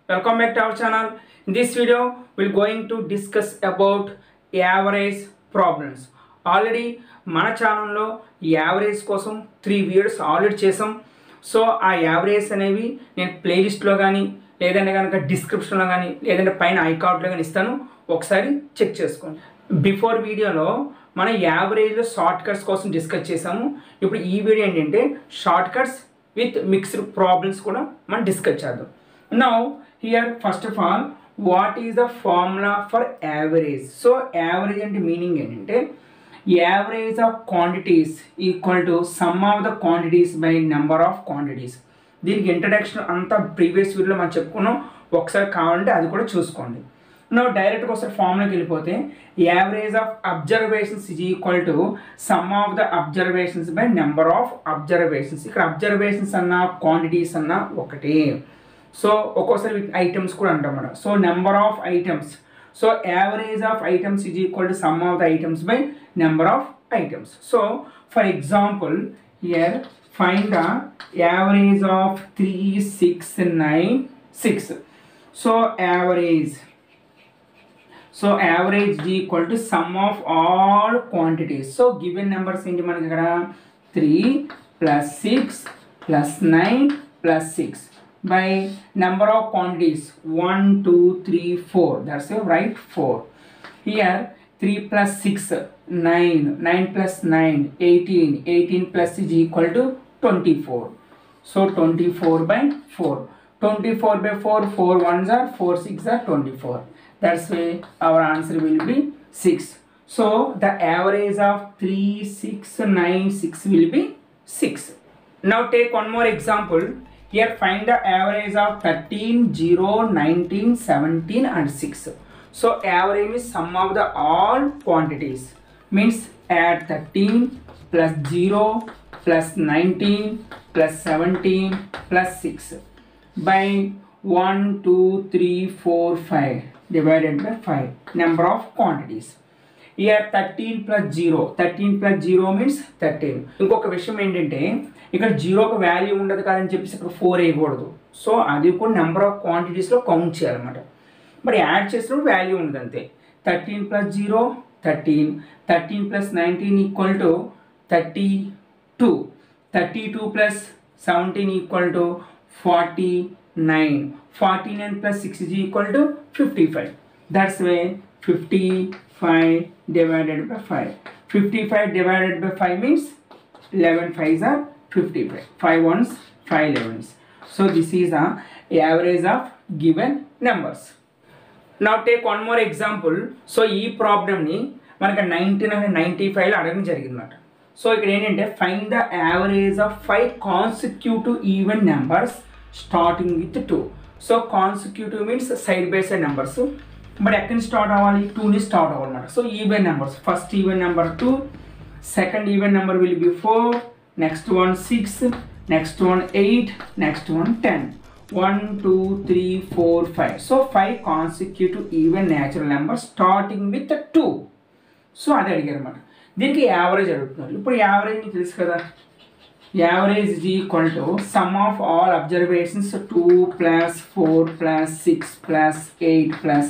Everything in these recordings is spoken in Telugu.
welcome back to our channel in this video we're going to discuss about average problems already మన ఛానల్లో యావరేజ్ కోసం త్రీ వీడియోస్ ఆల్రెడీ చేసాం సో ఆ యావరేజ్ అనేవి నేను ప్లేలిస్ట్లో కానీ లేదంటే కనుక డిస్క్రిప్షన్లో కానీ లేదంటే పైన ఐకార్డ్లో కానీ ఇస్తాను ఒకసారి చెక్ చేసుకోండి బిఫోర్ వీడియోలో మన యావరేజ్లో షార్ట్ కట్స్ కోసం డిస్కస్ చేసాము ఇప్పుడు ఈ వీడియో ఏంటంటే short cuts with mixed problems కూడా మనం డిస్కస్ చేద్దాం now here first of all what is the formula for average so average అంటే మీనింగ్ ఏంటంటే average of quantities equal to sum of the quantities by number of quantities దీనికి ఇంట్రడక్షన్ అంతా ప్రీవియస్ వీడియోలో మనం చెప్పుకున్నాం ఒకసారి కావాలంటే అది కూడా చూసుకోండి నో డైరెక్ట్గా ఒకసారి ఫార్ములాకి వెళ్ళిపోతే average of observations is equal to sum of the observations by number of observations ఇక్కడ అబ్జర్వేషన్స్ అన్న క్వాంటిటీస్ అన్న ఒకటే సో ఒక్కోసారి విత్ ఐటమ్స్ కూడా అంటాం మనం so number of items so average of items is equal to sum of the items by number of items so for example here find the average of three six nine six so average so average equal to sum of all quantities so given numbers ఏంటి మనకి ఇక్కడ three plus six plus nine plus six by number of quantities one two three four that's right four here three plus six nine nine plus nine eighteen eighteen plus is equal to twenty four so twenty four by four twenty four by four four ones are four sixes are twenty four that's why our answer will be 6 so the average of 3 6 9 6 will be 6 now take one more example here find the average of 13 0 19 17 and 6 so average is sum of the all quantities means add 13 plus 0 plus 19 plus 17 plus 6 by 1 2 3 4 5 divided by 5 number of quantities here 13 plus 0 13 plus 0 means 13 ఇంకొక విషయం ఏంటంటే ఇక్కడ జీరోకి వాల్యూ ఉండదు కాదని చెప్పేసి ఇక్కడ ఫోర్ వేయకూడదు సో అది కూడా నెంబర్ ఆఫ్ క్వాంటిటీస్లో కౌంట్ చేయాలన్నమాట మరి యాడ్ చేసినప్పుడు వాల్యూ ఉండదు అంతే thirteen plus zero thirteen thirteen plus nineteen equal to thirty two thirty two plus seventeen equal to forty nine forty nine plus six is equal to 55 that's why 55 divided by 5 55 divided by 5 means 11 5s are 55 5 ones 5 11s so this is the average of given numbers now take one more example so ఈ ప్రాబ్లమ్ని మనకి నైన్టీన్ అండ్ నైంటీ ఫైవ్లో అడగడం జరిగిందన్నమాట సో ఇక్కడ ఏంటంటే find the average of five consecutive even numbers starting with two so consecutive means side by side numbers but ఎక్కడి నుంచి స్టార్ట్ అవ్వాలి టూ నుంచి స్టార్ట్ అవ్వాలన్నమాట so even numbers first even number two second even number will be four next one six next one eight next one ten one two three four five so five consecutive even natural number starting with two so అది అడిగారు అనమాట దీనికి యావరేజ్ అడుగుతున్నారు ఇప్పుడు యావరేజ్ మీకు తెలుసు కదా average is equal to sum of all observations 2 plus 4 plus 6 plus 8 plus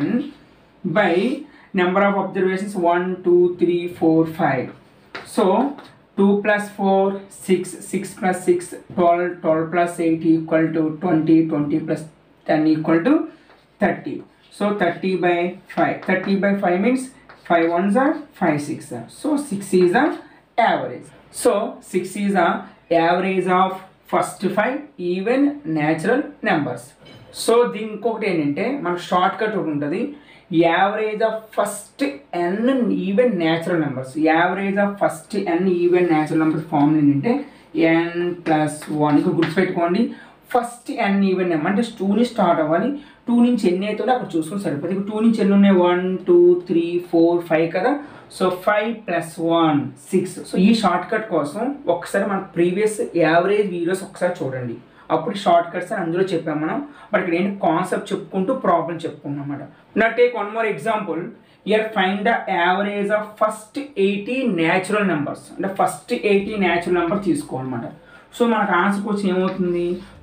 10 by number of observations 1 2 3 4 5 so 2 plus 4 6 6 plus 6 12 12 plus 8 equal to 20 20 plus 10 equal to 30 so 30 by 5 30 by 5 means 5 ones are 5 6 are so 6 is the average so 6 is the average of first 5 even natural numbers so దీని ఇంకొకటి ఏంటంటే మనకు షార్ట్ కట్ ఒకటి ఉంటుంది average of first N even natural numbers average of first N even natural numbers form ఏంటంటే ఎన్ ప్లస్ వన్ ఇక్కడ గుర్తుపెట్టుకోండి ఫస్ట్ ఎన్ ఈవెన్ నెంబర్ అంటే టూని స్టార్ట్ అవ్వాలి టూ నుంచి ఎన్ని అవుతుందో అక్కడ చూసుకొని సరిపోతుంది ఇక్కడ టూ నుంచి ఎన్ని ఉన్నాయి one two three four five కదా so five plus one six so ఈ షార్ట్ కట్ కోసం ఒకసారి మన ప్రీవియస్ యావరేజ్ వీడియోస్ ఒకసారి చూడండి అప్పుడు షార్ట్ కట్స్ అని అందులో చెప్పాం మనం బట్ ఇక్కడ ఏంటి కాన్సెప్ట్ చెప్పుకుంటూ ప్రాబ్లం చెప్పుకున్నాం అన్నమాట నా take one more example here find the average of first eighty natural numbers అంటే ఫస్ట్ ఎయిటీ న్యాచురల్ నెంబర్ తీసుకోవాలన్నమాట సో మనకు ఆన్సర్కి వచ్చి ఏమవుతుంది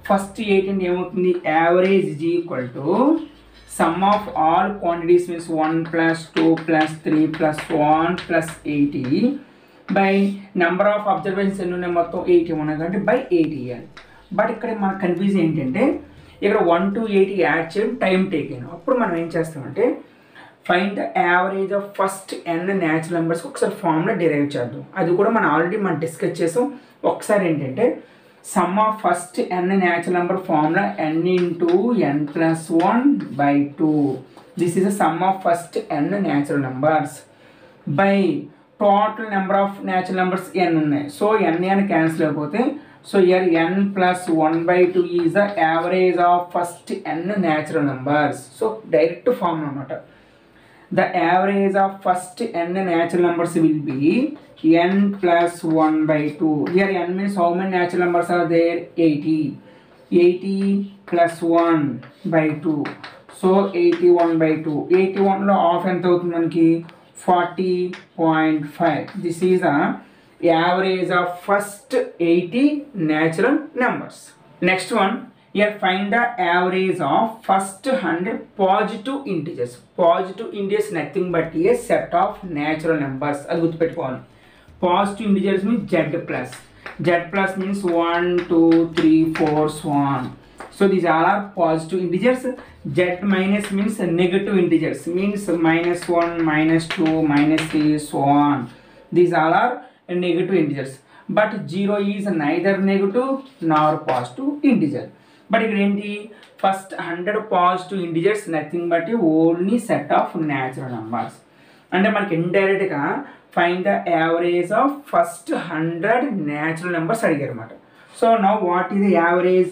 ఫస్ట్ ఎయిట్ అంటే ఏమవుతుంది average is equal to sum of all quantities means one plus two plus three plus one plus eighty by number of observations ఎన్ని ఉన్నాయి మొత్తం ఎయిటీ ఉన్నాయి కాబట్టి బై ఎయిటీ ఇవ్వాలి బట్ ఇక్కడ మనకు కన్ఫ్యూజ్ ఏంటంటే ఇక్కడ వన్ టు ఎయిటీ యాడ్ చేయడం టైం టేకింగ్ అప్పుడు మనం ఏం చేస్తామంటే find the average of first n natural numbers ఒకసారి ఫార్ములా డిరైవ్ చేద్దాం అది కూడా మనం ఆల్రెడీ మనం డిస్కస్ చేసాం ఒకసారి ఏంటంటే sum of first n natural number formula n into n plus one by two this is the sum of first n natural numbers by total number of natural numbers n ఉన్నాయి సో ఎన్ ఎన్ క్యాన్సిల్ అయిపోతే so here n plus one by two is the average of first n natural numbers so direct form అనమాట the average of first n natural numbers will be n plus 1 by 2 here n means how many natural numbers are there 80 80 plus 1 by 2 so 81 by 2 81 లో ఆఫ్ ఎంత అవుతుంది మనకి forty point five this is the average of first eighty natural numbers next one here find the average of first 100 positive integers positive integers nothing but a set of natural numbers అది గుర్తుపెట్టుకోవాలి positive integers means Z plus Z plus means one two three four so on so these all are positive integers Z minus means negative integers means minus one minus two minus three so on these all are negative integers but zero is neither negative nor positive integer but ఇక్కడ ఏంటి first hundred positive integers nothing but only set of natural numbers అంటే మనకి ఇండైరెక్ట్గా find the average of first hundred natural numbers అడిగారు అనమాట so now what is the average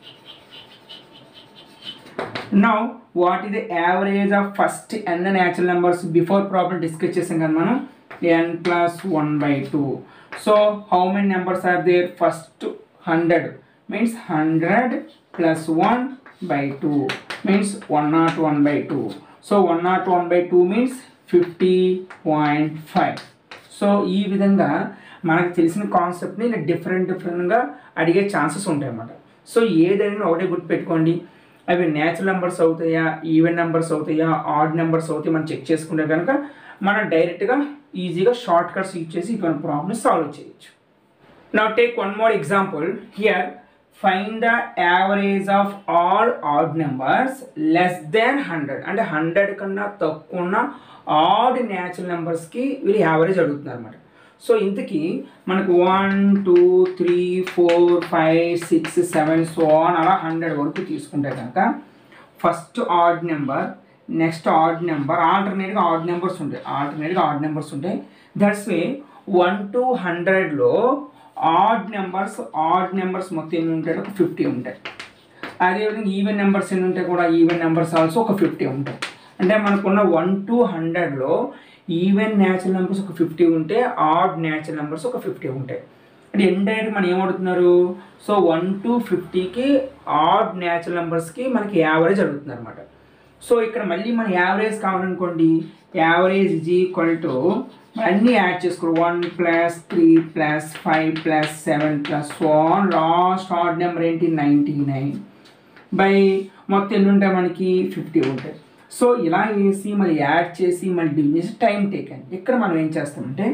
now what is the average of first n natural numbers before problem discuss చేసాం కదా మనం n plus one by two so how many numbers are there first hundred means hundred plus one by two means one nought one by two so one nought one by two means fifty point five so ఈ విధంగా మనకు తెలిసిన కాన్సెప్ట్ని ఇలా డిఫరెంట్ డిఫరెంట్గా అడిగే ఛాన్సెస్ ఉంటాయి అన్నమాట సో ఏదైనా ఒకటే గుర్తుపెట్టుకోండి అవి న్యాచురల్ నెంబర్స్ అవుతాయా ఈవెన్ నెంబర్స్ అవుతాయా ఆడ్ నెంబర్స్ అవుతాయి మనం చెక్ చేసుకుంటే కనుక మనం డైరెక్ట్గా ఈజీగా షార్ట్ కట్స్ యూజ్ చేసి ఇటువంటి ప్రాబ్లమ్ సాల్వ్ చేయొచ్చు Now take one more example. Here, find the average of all odd numbers less than 100. అంటే హండ్రెడ్ కన్నా తక్కువ ఉన్న ఆడ్ న్యాచురల్ నెంబర్స్కి వీళ్ళు యావరేజ్ అడుగుతున్నారు అనమాట సో ఇంతకీ మనకు one two three four five six seven so on అలా హండ్రెడ్ వరకు తీసుకుంటే కనుక first odd number next odd number ఆల్టర్నేట్గా ఆడ్ నెంబర్స్ ఉంటాయి ఆల్టర్నేట్గా ఆడ్ నెంబర్స్ ఉంటాయి దట్స్ వే వన్ టు హండ్రెడ్లో ఆడ్ నెంబర్స్ ఆడ్ నెంబర్స్ మొత్తం ఎన్ని ఉంటాయి ఒక ఫిఫ్టీ ఉంటాయి అదేవిధంగా ఈవెన్ నెంబర్స్ ఎన్ని ఉంటాయి కూడా ఈవెన్ నెంబర్స్ ఆల్సో ఒక ఫిఫ్టీ ఉంటాయి అంటే మనకున్న వన్ టు హండ్రెడ్లో ఈవెన్ న్యాచురల్ నెంబర్స్ ఒక ఫిఫ్టీ ఉంటే ఆడ్ న్యాచురల్ నెంబర్స్ ఒక ఫిఫ్టీ ఉంటాయి అంటే ఇండైరెక్ట్ మనం ఏమడుతున్నారు సో వన్ టు ఫిఫ్టీకి ఆడ్ న్యాచురల్ నెంబర్స్కి మనకి యావరేజ్ అడుగుతున్నారు అనమాట సో ఇక్కడ మళ్ళీ మన యావరేజ్ కావాలనుకోండి యావరేజ్ ఇజ్ ఈక్వల్ టు అన్నీ యాడ్ చేసుకోరు one plus three plus five plus seven plus one last odd number ఏంటి నైంటీ నైన్ బై మొత్తం ఎన్ని ఉంటాయి మనకి ఫిఫ్టీ ఉంటాయి సో ఇలా వేసి మళ్ళీ యాడ్ చేసి మళ్ళీ డివిజన్ చేసి టైం టేకన్ ఇక్కడ మనం ఏం చేస్తామంటే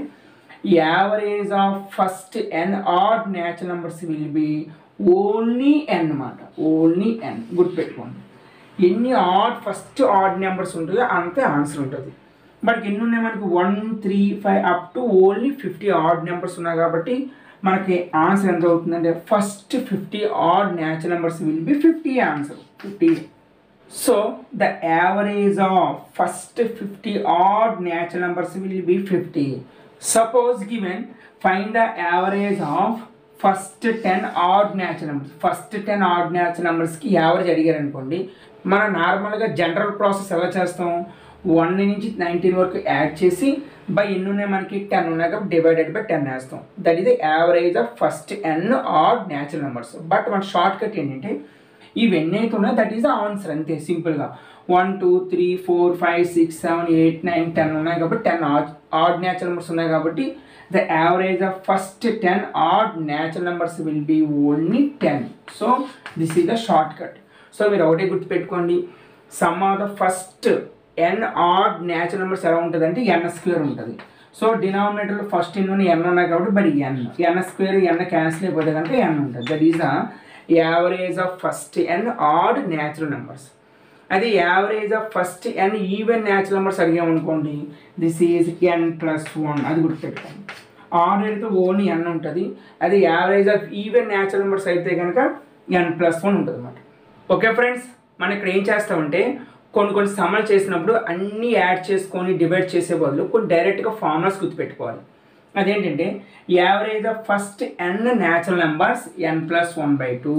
average of first n odd natural numbers will be only n అనమాట ఓన్లీ ఎన్ గుర్తుపెట్టుకోండి ఎన్ని ఆడ్ ఫస్ట్ ఆడ్ నెంబర్స్ ఉంటాయో అంతే ఆన్సర్ ఉంటుంది బట్ ఎన్ని ఉన్నాయి మనకి one three five up to only fifty odd numbers ఉన్నాయి కాబట్టి మనకి ఆన్సర్ ఎంత అవుతుందంటే first fifty odd natural numbers will be fifty answer fifty so the average of first fifty odd natural numbers will be fifty suppose given find the average of first ten odd natural numbers first ten odd natural నెంబర్స్కి యావరేజ్ అడిగారు అనుకోండి మనం నార్మల్గా జనరల్ ప్రాసెస్ ఎలా చేస్తాం వన్ నుంచి నైన్టీన్ వరకు యాడ్ చేసి బై ఎన్ని ఉన్నాయి మనకి టెన్ ఉన్నాయి కాబట్టి డివైడెడ్ బై టెన్ వేస్తాం that is the average of first n odd natural numbers but మన షార్ట్ కట్ ఏంటంటే ఇవి ఎన్ని అయితే ఉన్నాయో దట్ ఈస్ ద ఆన్సర్ అంతే సింపుల్గా one two three four five six seven eight nine ten ఉన్నాయి కాబట్టి ten odd odd natural numbers ఉన్నాయి కాబట్టి the average of first 10 odd natural numbers will be only 10 so this is the shortcut so మీరు ఒకటే గుర్తుపెట్టుకోండి sum of the first n odd natural numbers ఎలా ఉంటుంది అంటే ఎన్ స్క్వేర్ ఉంటుంది సో డినామినేటర్లో ఫస్ట్ ఇన్ ఎన్ ఉన్నాయి కాబట్టి but n n square n cancel అయిపోతే కనుక ఎన్ ఉంటుంది that is the average of first n odd natural numbers అది average of first N even natural numbers అడిగామనుకోండి this is n plus one అది గుర్తుపెట్టుకోండి ఆడ్ అయితే ఓన్లీ ఎన్ ఉంటుంది అది average of even natural numbers అయితే కనుక ఎన్ ప్లస్ వన్ ఉంటుంది అన్నమాట ఓకే ఫ్రెండ్స్ మనం ఇక్కడ ఏం చేస్తామంటే కొన్ని కొన్ని సమలు చేసినప్పుడు అన్నీ యాడ్ చేసుకొని డివైడ్ చేసే బదులు కొన్ని డైరెక్ట్గా ఫార్ములాస్ గుర్తుపెట్టుకోవాలి అదేంటంటే average of first n natural numbers n plus one by two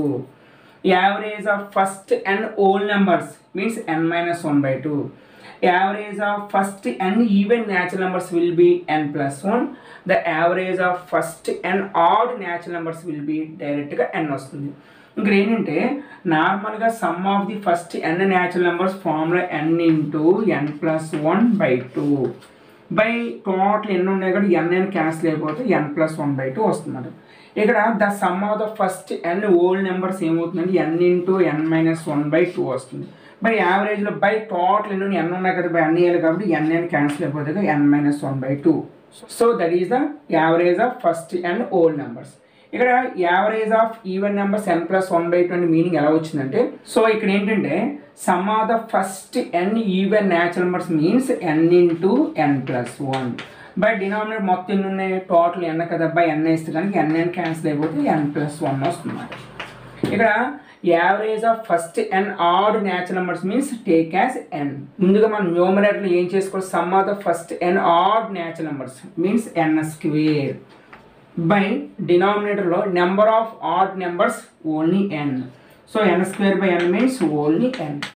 average of first n whole numbers means n minus one by two average of first N even natural numbers will be n plus one the average of first n odd natural numbers will be డైరెక్ట్గా ఎన్ వస్తుంది ఇక్కడ ఏంటంటే నార్మల్గా sum of the first n natural numbers formula n into n plus one by two by total ఎన్ని ఉన్నాయి కూడా ఎన్ ఎన్ క్యాన్సిల్ అయిపోతే n plus one by two వస్తుంది ఇక్కడ the sum of the first n whole numbers ఏమవుతుందంటే n into n minus one by two వస్తుంది బై యావరేజ్లో బై టోటల్ ఎన్ని ఎన్ ఉన్నాయి కదా బై అన్ని వేయాలి కాబట్టి ఎన్ ఎన్ క్యాన్సిల్ అయిపోతే n minus one by two so that is the average of first n whole numbers ఇక్కడ average of even numbers n plus one by two meaning ఎలా వచ్చిందంటే సో ఇక్కడ ఏంటంటే sum of the first N even natural numbers means n into n plus one by denominate మొత్తం ఎన్ని ఉన్నాయి టోటల్ ఎన్ కదా బై ఎన్ వేస్తే కనుక ఎన్ ఎన్ క్యాన్సిల్ అయిపోతే ఎన్ ప్లస్ వన్ వస్తుంది ఇక్కడ average of first n odd natural numbers means take as n ముందుగా మనం న్యూమరేటర్లో ఏం చేసుకోవాలి sum of the first n odd natural numbers means n square by డినామినేటర్లో number of odd numbers only n so n square by n means only N